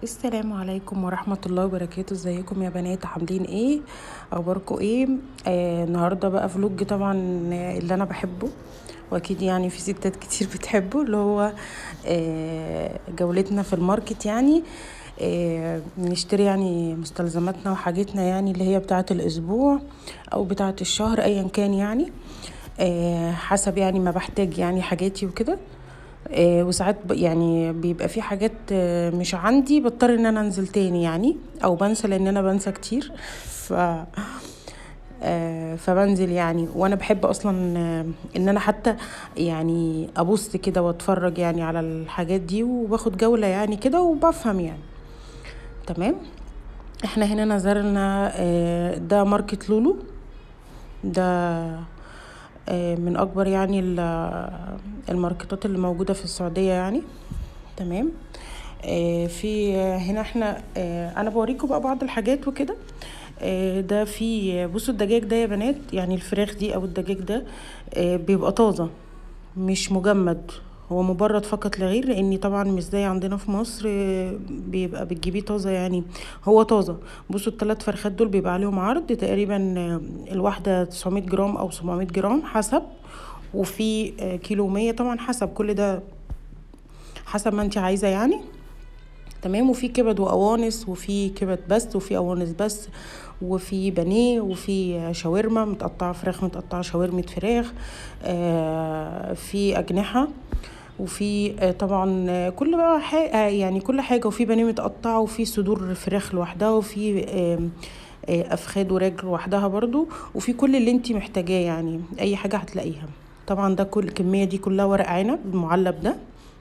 السلام عليكم ورحمة الله وبركاته ازيكم يا بنات عاملين ايه اخباركم ايه آه النهارده بقى فلوج طبعا اللي انا بحبه واكيد يعني في ستات كتير بتحبه اللي هو آه جولتنا في الماركت يعني آه نشتري يعني مستلزماتنا وحاجتنا يعني اللي هي بتاعة الاسبوع او بتاعة الشهر ايا كان يعني آه حسب يعني ما بحتاج يعني حاجاتي وكده آه، وساعات ب- يعني بيبقى في حاجات آه، مش عندي بضطر ان انا انزل تاني يعني او بنسى لان انا بنسى كتير ف آه، فبنزل يعني وانا بحب اصلا آه، ان انا حتى يعني ابص كده واتفرج يعني على الحاجات دي وباخد جولة يعني كده وبفهم يعني تمام احنا هنا نزلنا آه، ده ماركت لولو ده آه، من اكبر يعني ال- الماركتات اللي موجودة في السعودية يعني تمام آه، في آه، هنا احنا آه، انا بوريكم بقى بعض الحاجات وكده آه، ده في بصوا الدجاج ده يا بنات يعني الفراخ دي او الدجاج ده آه، بيبقى طازة مش مجمد هو مبرد فقط لا غير لاني طبعا مش زي عندنا في مصر آه، بيبقى بتجيبيه طازه يعني هو طازه بصوا الثلاث فرخات دول بيبقى عليهم عرض تقريبا آه، الواحده 900 جرام او 700 جرام حسب وفي آه، كيلو 100 طبعا حسب كل ده حسب ما انت عايزه يعني تمام وفي كبد وقوانص وفي كبد بس وفي قوانص بس وفي بانيه وفي شاورما متقطعه فراخ متقطعه شاورمة فراخ آه في اجنحه وفي آه طبعا آه، كل بقى حاجة يعني كل حاجه وفي بانيه متقطع وفي صدور فراخ لوحدها وفي آه آه، افخاد وراجل لوحدها برضو وفي كل اللي انت محتاجاه يعني اي حاجه هتلاقيها طبعا ده كل الكميه دي كلها ورق عنب المعلب ده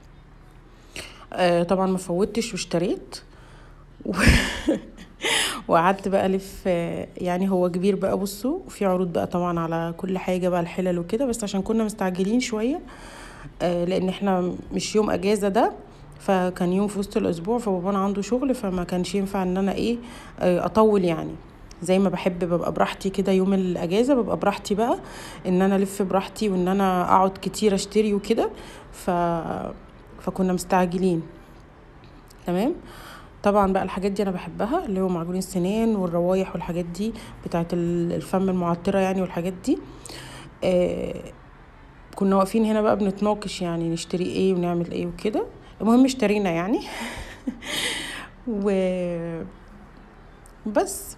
آه طبعا ما فوتش واشتريت و... وقعدت بقى الف آه، يعني هو كبير بقى بصوا وفي عروض بقى طبعا على كل حاجه بقى الحلل وكده بس عشان كنا مستعجلين شويه آه لان احنا مش يوم اجازه ده فكان يوم في وسط الاسبوع فبابانا عنده شغل فما كانش ينفع ان انا ايه آه اطول يعني زي ما بحب ببقى براحتي كده يوم الاجازه ببقى براحتي بقى ان انا الف براحتي وان انا اقعد كتير اشتري وكده ف فكنا مستعجلين تمام طبعا بقى الحاجات دي انا بحبها اللي هو معجون السنان والروايح والحاجات دي بتاعت ال- الفم المعطرة يعني والحاجات دي آه كنا واقفين هنا بقى بنتناقش يعني نشتري ايه ونعمل ايه وكده المهم اشترينا يعني و بس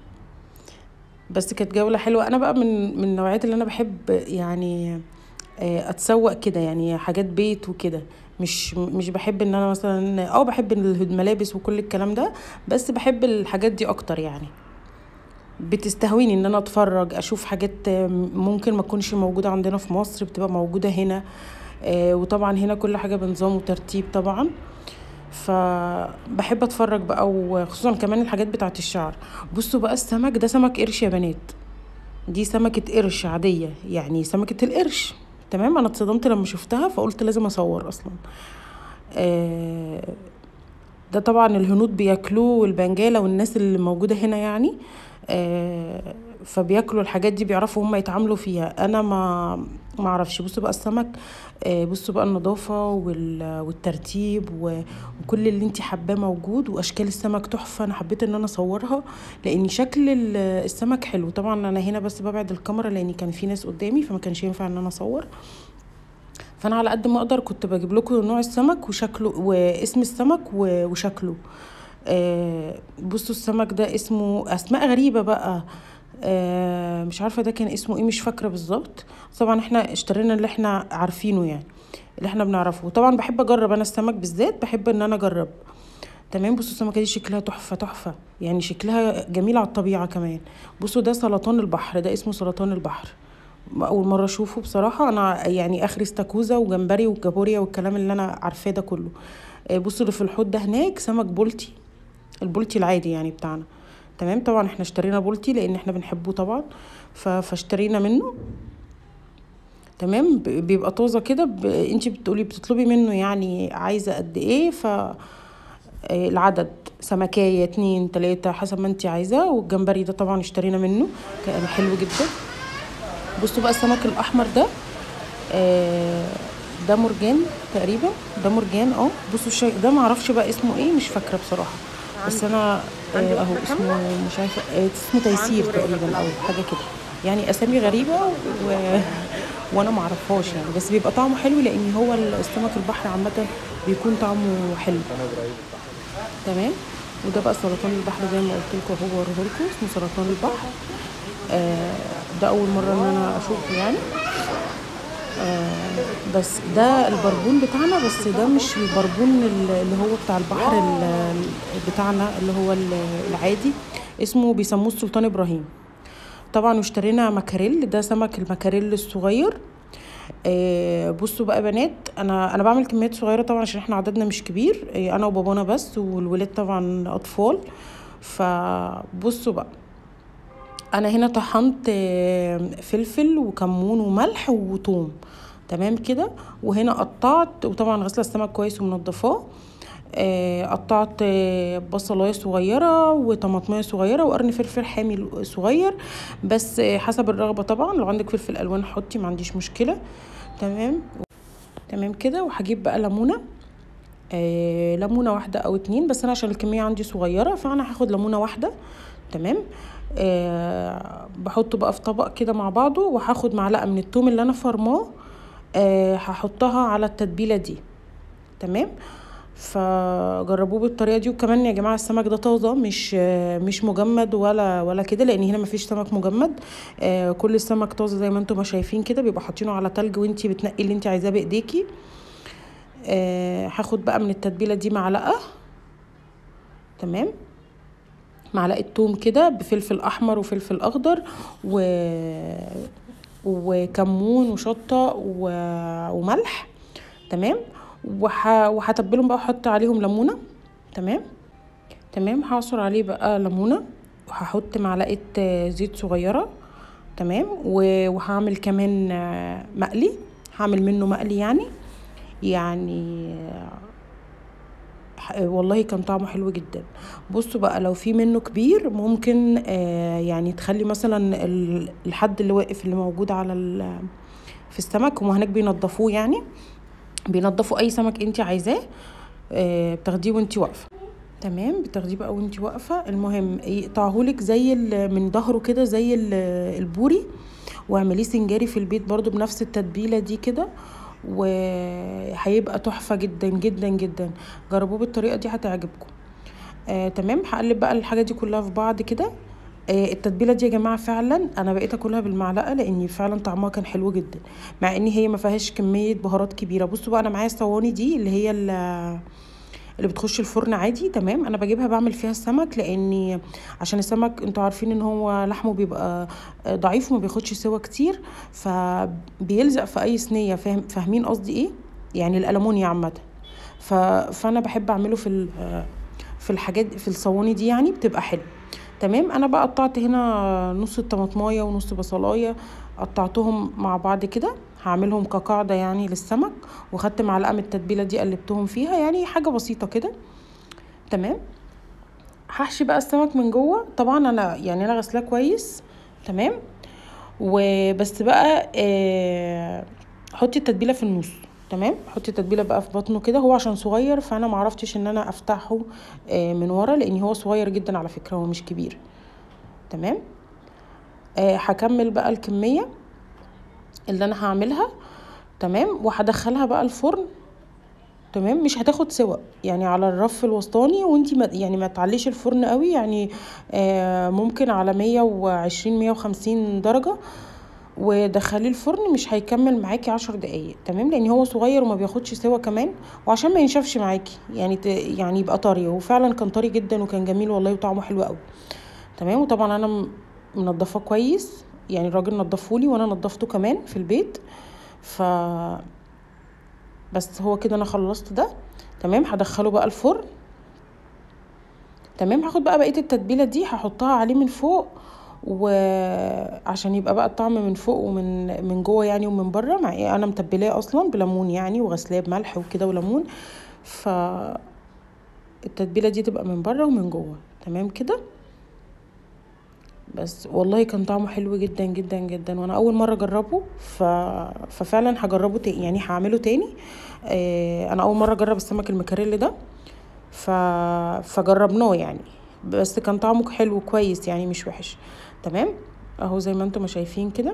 بس كانت جولة حلوة انا بقى من من النوعيات اللي انا بحب يعني آه، اتسوق كده يعني حاجات بيت وكده مش مش بحب ان انا مثلا اه بحب الملابس وكل الكلام ده بس بحب الحاجات دي اكتر يعني بتستهويني ان انا اتفرج اشوف حاجات آه، ممكن ما تكونش موجودة عندنا في مصر بتبقى موجودة هنا آه، وطبعا هنا كل حاجة بنظام وترتيب طبعا فبحب اتفرج بقى وخصوصا كمان الحاجات بتاعت الشعر بصوا بقى السمك ده سمك قرش يا بنات دي سمكة قرش عادية يعني سمكة القرش تمام انا اتصدمت لما شفتها فقلت لازم اصور اصلا آه ده طبعا الهنود بياكلوه والبنجالة والناس اللي موجودة هنا يعني آه فبياكلوا الحاجات دي بيعرفوا هم يتعاملوا فيها انا ما ما اعرفش بصوا بقى السمك آه بصوا بقى النظافة وال- والترتيب و- وكل اللي انت حباه موجود واشكال السمك تحفة انا حبيت ان انا اصورها لان شكل ال- السمك حلو طبعا انا هنا بس ببعد الكاميرا لان كان في ناس قدامي فما كانش ينفع ان انا اصور فانا على قد ما اقدر كنت بجيب لكم نوع السمك وشكله واسم السمك و- وشكله آه، بصوا السمك ده اسمه اسماء غريبه بقى آه، مش عارفه ده كان اسمه ايه مش فاكره بالظبط طبعا احنا اشترينا اللي احنا عارفينه يعني اللي احنا بنعرفه طبعا بحب اجرب انا السمك بالذات بحب ان انا اجرب تمام بصوا السمكه دي شكلها تحفه تحفه يعني شكلها جميل على الطبيعه كمان بصوا ده سرطان البحر ده اسمه سرطان البحر اول مره اشوفه بصراحه انا يعني اخري استاكوزا وجمبري وكابوريا والكلام اللي انا عارفاه ده كله آه، بصوا اللي في الحوض ده هناك سمك بولتي البولتي العادي يعني بتاعنا تمام طبعا احنا اشترينا بولتي لان احنا بنحبه طبعا ف- فاشترينا منه تمام ب- بيبقى طازه كده ب... انت بتقولي بتطلبي منه يعني عايزه قد ايه ف آه، العدد سمكية اتنين تلاتة حسب ما انت عايزة والجمبري ده طبعا اشترينا منه كان حلو جدا بصوا بقى السمك الاحمر ده آه ده مرجان تقريبا ده مرجان اه بصوا الشاي ده معرفش بقى اسمه ايه مش فاكره بصراحه بس انا عندي آه، واحدة اهو كاملة؟ اسمه مش عارفه آه، اسمه تيسير ورايا تقريبا او حاجه كده يعني اسامي غريبه و... وانا معرفهاش يعني بس بيبقى طعمه حلو لان هو السمك البحر عامه بيكون طعمه حلو تمام وده بقى سرطان البحر زي ما قلت لكم هو وريه لكم اسمه سرطان البحر آه ده اول مره ان انا اشوفه يعني آه بس ده البربون بتاعنا بس ده مش البربون اللي هو بتاع البحر ال- بتاعنا اللي هو ال- العادي اسمه بيسموه السلطان ابراهيم طبعا اشترينا مكاريل ده سمك المكاريل الصغير آه بصوا بقى بنات انا انا بعمل كميات صغيره طبعا عشان احنا عددنا مش كبير آه انا وبابانا بس والولاد طبعا اطفال فبصوا بقى انا هنا طحنت آه، فلفل وكمون وملح وثوم تمام كده وهنا قطعت وطبعا غسله السمك كويس ومنضفاه آه، قطعت آه، بصلايه صغيره وطماطميه صغيره وقرن فلفل حامي صغير بس آه، حسب الرغبه طبعا لو عندك فلفل الوان حطي ما عنديش مشكله تمام تمام كده وهجيب بقى ليمونه آه ليمونه واحده او اتنين بس انا عشان الكميه عندي صغيره فانا هاخد ليمونه واحده تمام آه بحطه بقى في طبق كده مع بعضه وهاخد معلقه من التوم اللي انا فرماه آه هحطها على التتبيله دي تمام فجربوه بالطريقه دي وكمان يا جماعه السمك ده طازه مش آه، مش مجمد ولا ولا كده لان هنا مفيش سمك مجمد آه، كل السمك طازه زي ما انتم ما شايفين كده بيبقى حاطينه على تلج وانتي بتنقي اللي انتي عايزاه بايديكي آه، هاخد بقى من التتبيله دي معلقه تمام معلقه توم كده بفلفل احمر وفلفل اخضر و وكمون وشطه و... وملح تمام وح... وهتبلهم بقى واحط عليهم ليمونه تمام تمام هعصر عليه بقى ليمونه وهحط معلقه آه، زيت صغيره تمام و- وهعمل كمان آه، مقلي هعمل منه مقلي يعني يعني آه، ح- والله كان طعمه حلو جدا بصوا بقى لو في منه كبير ممكن آه يعني تخلي مثلا ال- الحد اللي واقف اللي موجود على ال- في السمك هم هناك بينضفوه يعني بينضفوا اي سمك انت عايزاه آه بتاخديه وانت واقفه تمام بتاخديه بقى وانت واقفه المهم يقطعهولك زي ال- من ظهره كده زي ال- البوري واعمليه سنجاري في البيت برضو بنفس التتبيله دي كده وهيبقى تحفه جدا جدا جدا جربوه بالطريقه دي هتعجبكم آه تمام هقلب بقى الحاجه دي كلها في بعض كده آه التتبيله دي يا جماعه فعلا انا بقيت اكلها بالمعلقه لان فعلا طعمها كان حلو جدا مع ان هي ما فيهاش كميه بهارات كبيره بصوا بقى انا معايا الصواني دي اللي هي ال- اللي بتخش الفرن عادي تمام انا بجيبها بعمل فيها السمك لاني عشان السمك انتوا عارفين ان هو لحمه بيبقى آه، ضعيف وما بياخدش سوا كتير فبيلزق في اي صينيه فاهم فاهمين قصدي ايه يعني الالومنيا عامه ف... فانا بحب اعمله في ال... في الحاجات في الصواني دي يعني بتبقى حلو تمام انا بقى قطعت هنا نص الطماطمايه ونص بصلايه قطعتهم مع بعض كده هعملهم كقاعده يعني للسمك وخدت معلقه من التتبيله دي قلبتهم فيها يعني حاجه بسيطه كده تمام هحشي بقى السمك من جوه طبعا انا يعني انا غسلاه كويس تمام وبس بقى آه، حطي التتبيله في النص تمام حطي التتبيله بقى في بطنه كده هو عشان صغير فانا معرفتش ان انا افتحه آه، من ورا لان هو صغير جدا على فكره هو مش كبير تمام آه، هكمل بقى الكميه اللي انا هعملها تمام وهدخلها بقى الفرن تمام مش هتاخد سوا يعني على الرف الوسطاني وانتي ما يعني ما تعليش الفرن قوي يعني آه ممكن على مية وعشرين مية وخمسين درجة ودخليه الفرن مش هيكمل معاكي عشر دقايق تمام لان هو صغير وما بياخدش سوا كمان وعشان ما ينشفش معاكي يعني ت... يعني يبقى طري وفعلا كان طري جدا وكان جميل والله وطعمه حلو قوي تمام وطبعا انا م- منضفاه كويس يعني الراجل نضفهولي وانا نضفته كمان في البيت ف بس هو كده انا خلصت ده تمام هدخله بقى الفرن تمام هاخد بقى بقيه التتبيله دي هحطها عليه من فوق وعشان يبقى بقى الطعم من فوق ومن من جوه يعني ومن بره مع إيه انا متبلاه اصلا بليمون يعني وغسلاه بملح وكده وليمون ف التتبيله دي تبقى من بره ومن جوه تمام كده بس والله كان طعمه حلو جدا جدا جدا وانا اول مره اجربه ف... ففعلا هجربه تاني يعني هعمله تاني آه انا اول مره اجرب السمك المكاريلي ده ف... فجربناه يعني بس كان طعمه حلو كويس يعني مش وحش تمام اهو زي ما انتم شايفين كده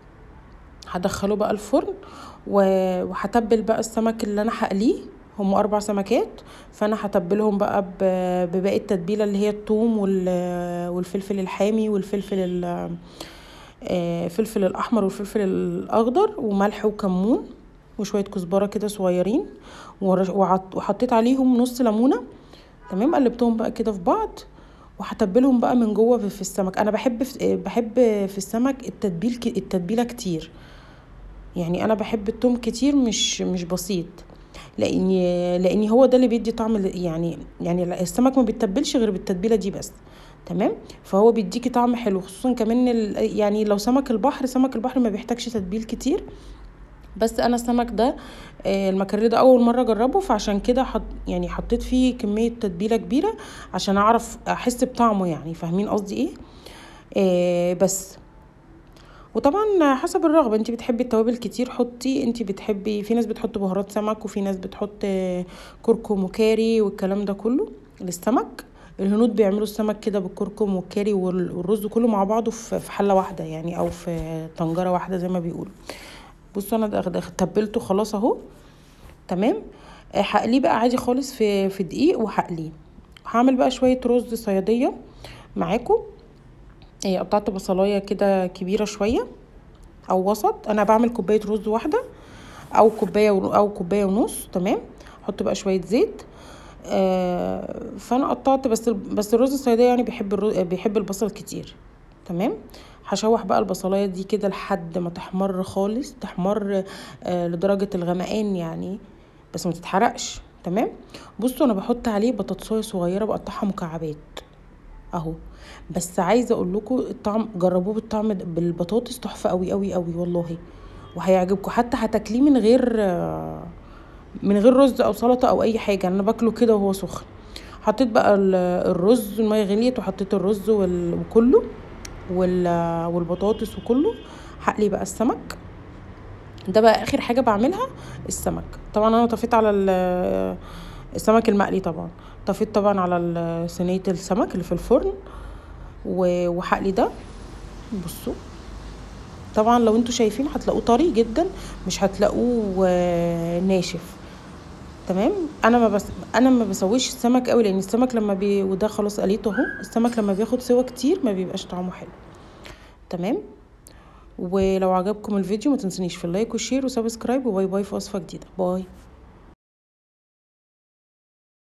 هدخله بقى الفرن و- وهتبل بقى السمك اللي انا هقليه هم اربع سمكات فانا هتبلهم بقى ب- بباقي التتبيله اللي هي الثوم وال- والفلفل الحامي والفلفل ال- آه، الفلفل الاحمر والفلفل الاخضر وملح وكمون وشويه كزبره كده صغيرين ورش- وعط- وحطيت عليهم نص ليمونه تمام قلبتهم بقى كده في بعض وهتبلهم بقى من جوه في في السمك انا بحب في بحب في السمك التتبيل ك- التتبيله كتير يعني انا بحب التوم كتير مش مش بسيط لاني لاني هو ده اللي بيدي طعم ال- يعني يعني السمك ما بيتبلش غير بالتتبيله دي بس تمام فهو بيديكي طعم حلو خصوصا كمان ال- يعني لو سمك البحر سمك البحر ما بيحتاجش تتبيل كتير بس انا السمك ده آه، المكاريلي ده اول مره اجربه فعشان كده حط يعني حطيت فيه كميه تتبيله كبيره عشان اعرف احس بطعمه يعني فاهمين قصدي ايه آه بس وطبعا حسب الرغبه انت بتحبي التوابل كتير حطي انت بتحبي في ناس بتحط بهارات سمك وفي ناس بتحط آه، كركم وكاري والكلام ده كله للسمك الهنود بيعملوا السمك كده بالكركم والكاري وال- والرز كله مع بعضه في في حله واحده يعني او في طنجره واحده زي ما بيقولوا بصوا انا ده- ده تبلته خلاص اهو تمام آه، هقليه بقى عادي خالص في في دقيق وهقليه هعمل بقى شويه رز صياديه معاكم إيه، قطعت بصلايه كده كبيره شويه او وسط انا بعمل كوبايه رز واحده او كوبايه ون- او كوبايه ونص تمام احط بقى شويه زيت آه فانا قطعت بس ال- بس الرز الصياديه يعني بيحب الرز بيحب البصل كتير تمام هشوح بقى البصلايه دي كده لحد ما تحمر خالص تحمر آه لدرجه الغمقان يعني بس ما تتحرقش تمام بصوا انا بحط عليه بطاطسايه صغيره بقطعها مكعبات اهو بس عايزه اقول لكم الطعم جربوه بالطعم ده- بالبطاطس تحفه قوي قوي قوي والله وهيعجبكم حتى هتاكليه من غير آه، من غير رز او سلطه او اي حاجه انا باكله كده وهو سخن حطيت بقى ال- الرز الميه غليت وحطيت الرز وال- وكله وال- والبطاطس وكله هقلي بقى السمك ده بقى اخر حاجه بعملها السمك طبعا انا طفيت على ال- السمك المقلي طبعا طفيت طبعا على ال- صينيه السمك اللي في الفرن و- وهقلي ده بصوا طبعا لو انتوا شايفين هتلاقوه طري جدا مش هتلاقوه آه، ناشف تمام انا ما بس انا ما بسويش السمك قوي لان السمك لما بي وده خلاص قليته اهو السمك لما بياخد سوا كتير ما بيبقاش طعمه حلو تمام ولو عجبكم الفيديو ما تنسونيش في اللايك والشير وسبسكرايب وباي باي في وصفه جديده باي